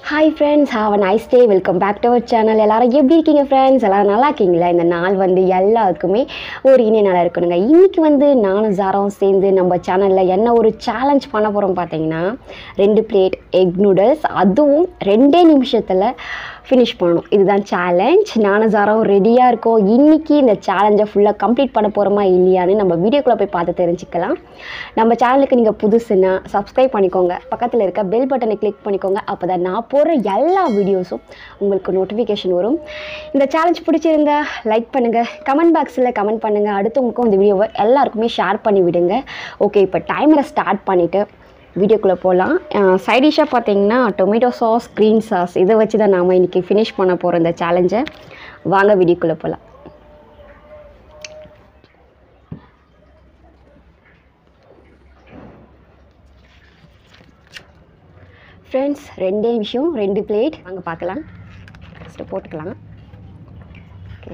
hi friends have a nice day welcome back to our channel எல்லாரும் எப்படி இருக்கீங்க friends எல்லாரும் நல்லா இருக்கீங்களா இந்த நாள் வந்து எல்லாருக்குமே ஒரு இனிய நாளாக இருக்கணுங்க இன்றைக்கி வந்து நானும் ஜாராவும் சேர்ந்து நம்ம சேனலில் என்ன ஒரு சேலஞ்ச் பண்ண போகிறோம் பார்த்தீங்கன்னா ரெண்டு பிளேட் எக் நூடுல்ஸ் அதுவும் ரெண்டே நிமிஷத்தில் ஃபினிஷ் பண்ணணும் இதுதான் சேலஞ்ச் நானும் ஜாராவும் ரெடியாக இருக்கோம் இன்றைக்கி இந்த சேலஞ்சை ஃபுல்லாக கம்ப்ளீட் பண்ண போகிறோமா இல்லையான்னு நம்ம வீடியோக்குள்ளே போய் பார்த்து தெரிஞ்சுக்கலாம் நம்ம சேனலுக்கு நீங்கள் புதுசுன்னா சப்ஸ்கிரைப் பண்ணிக்கோங்க பக்கத்தில் இருக்க பெல் பட்டனை கிளிக் பண்ணிக்கோங்க அப்போ தான் நான் போடுற எல்லா வீடியோஸும் உங்களுக்கு நோட்டிஃபிகேஷன் வரும் இந்த சேலஞ்ச் பிடிச்சிருந்தா லைக் பண்ணுங்கள் கமெண்ட் பாக்ஸில் கமெண்ட் பண்ணுங்கள் அடுத்தவங்களுக்கும் இந்த வீடியோவை எல்லாருக்குமே ஷேர் பண்ணி விடுங்க ஓகே இப்போ டைமரை ஸ்டார்ட் பண்ணிவிட்டு வீடியோக்குள்ளே போகலாம் சைடிஷாக பார்த்தீங்கன்னா டொமேட்டோ சாஸ் க்ரீன் சாஸ் இதை வச்சு தான் நாம் இன்றைக்கி ஃபினிஷ் பண்ண போகிறோம் இந்த சேலஞ்சை வாங்க வீடியோக்குள்ளே போகலாம் ஃப்ரெண்ட்ஸ் ரெண்டே நிமிஷம் ரெண்டு பிளேட் வாங்க பார்க்கலாம் ஃபஸ்ட்டு போட்டுக்கலாம் okay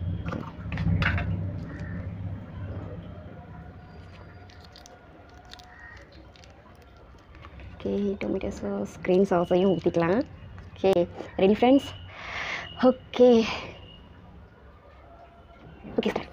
okay tomato sauce green சாஸையும் ஊற்றிக்கலாம் okay ready friends okay okay sir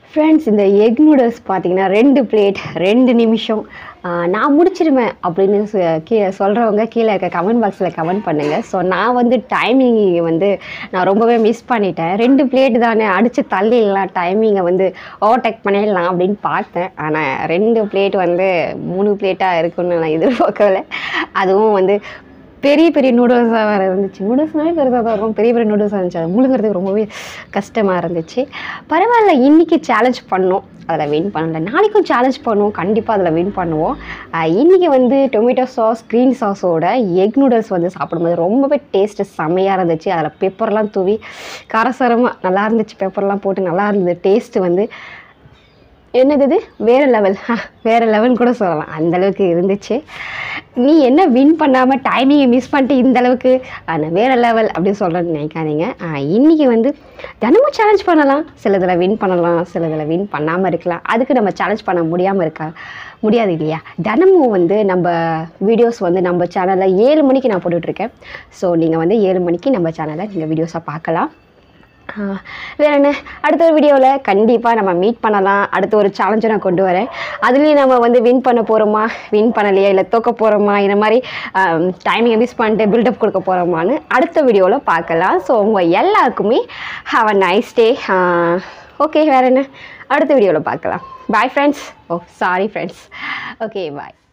friends இந்த எக் நூடுல்ஸ் பார்த்தீங்கன்னா ரெண்டு பிளேட் ரெண்டு நிமிஷம் ஆஹ் நான் முடிச்சிருவேன் அப்படின்னு சொ- கீழே சொல்கிறவங்க கீழே இருக்க கமெண்ட் பாக்ஸில் கமெண்ட் பண்ணுங்கள் ஸோ நான் வந்து டைமிங் வந்து நான் ரொம்பவே மிஸ் பண்ணிட்டேன் ரெண்டு பிளேட் தானே அடித்து தள்ளிடலாம் டைமிங்கை வந்து ஓவர்டேக் பண்ணிடலாம் அப்படின்னு பார்த்தேன் ஆனால் ரெண்டு பிளேட் வந்து மூணு பிளேட்டாக இருக்குன்னு நான் எதிர்பார்க்கல அதுவும் வந்து பெரிய பெரிய நூடுல்ஸாக வேறு இருந்துச்சு நூடுல்ஸ்னாலே பெருசாக தான் இருக்கும் பெரிய பெரிய நூடுல்ஸாக இருந்துச்சு அது முழுங்கிறதுக்கு ரொம்பவே கஷ்டமாக இருந்துச்சு பரவாயில்ல இன்றைக்கி சேலஞ்ச் பண்ணோம் அதில் வின் பண்ணல நாளைக்கும் சேலஞ்ச் பண்ணுவோம் கண்டிப்பாக அதில் வின் பண்ணுவோம் ஆஹ் இன்னைக்கு வந்து டொமேட்டோ சாஸ் க்ரீன் சாஸோட எக் நூடுல்ஸ் வந்து சாப்பிடும்போது ரொம்பவே டேஸ்ட்டு செம்மையாக இருந்துச்சு அதில் பெப்பர்லாம் தூவி காரசாரமாக நல்லா இருந்துச்சு பெப்பர்லாம் போட்டு நல்லா இருந்தது டேஸ்ட்டு வந்து என்னது இது வேறு லெவல் வேறு லெவல் கூட சொல்லலாம் அந்த அளவுக்கு இருந்துச்சு நீ என்ன வின் பண்ணாமல் டைமிங்கை மிஸ் பண்ணிட்டு இந்த அளவுக்கு ஆனால் வேறு லெவல் அப்படின்னு சொல்கிறேன்னு நினைக்காதீங்க ஆஹ் இன்னைக்கு வந்து தினமும் சேலஞ்ச் பண்ணலாம் சிலதில் வின் பண்ணலாம் சிலதில் வின் பண்ணாமல் இருக்கலாம் அதுக்கு நம்ம சேலஞ்ச் பண்ண முடியாமல் இருக்கா முடியாது இல்லையா தினமும் வந்து நம்ம வீடியோஸ் வந்து நம்ம சேனலில் ஏழு மணிக்கு நான் போட்டுட்ருக்கேன் ஸோ நீங்கள் வந்து ஏழு மணிக்கு நம்ம சேனலில் நீங்கள் வீடியோஸை பார்க்கலாம் ஆஹ் வேற என்ன அடுத்த ஒரு வீடியோவில் கண்டிப்பாக நம்ம மீட் பண்ணலாம் அடுத்த ஒரு சேலஞ்சை நான் கொண்டு வரேன் அதுலேயும் நம்ம வந்து வின் பண்ண போகிறோமா வின் பண்ணலையா இல்லை தோக்க போகிறோமா இந்த மாதிரி டைமிங்கை மிஸ் பண்ணிட்டு பில்டப் கொடுக்க போகிறோமான்னு அடுத்த வீடியோவில் பார்க்கலாம் ஸோ உங்கள் எல்லாருக்குமே have a nice day okay வேற என்ன அடுத்த வீடியோவில் பார்க்கலாம் bye friends oh sorry friends okay பாய்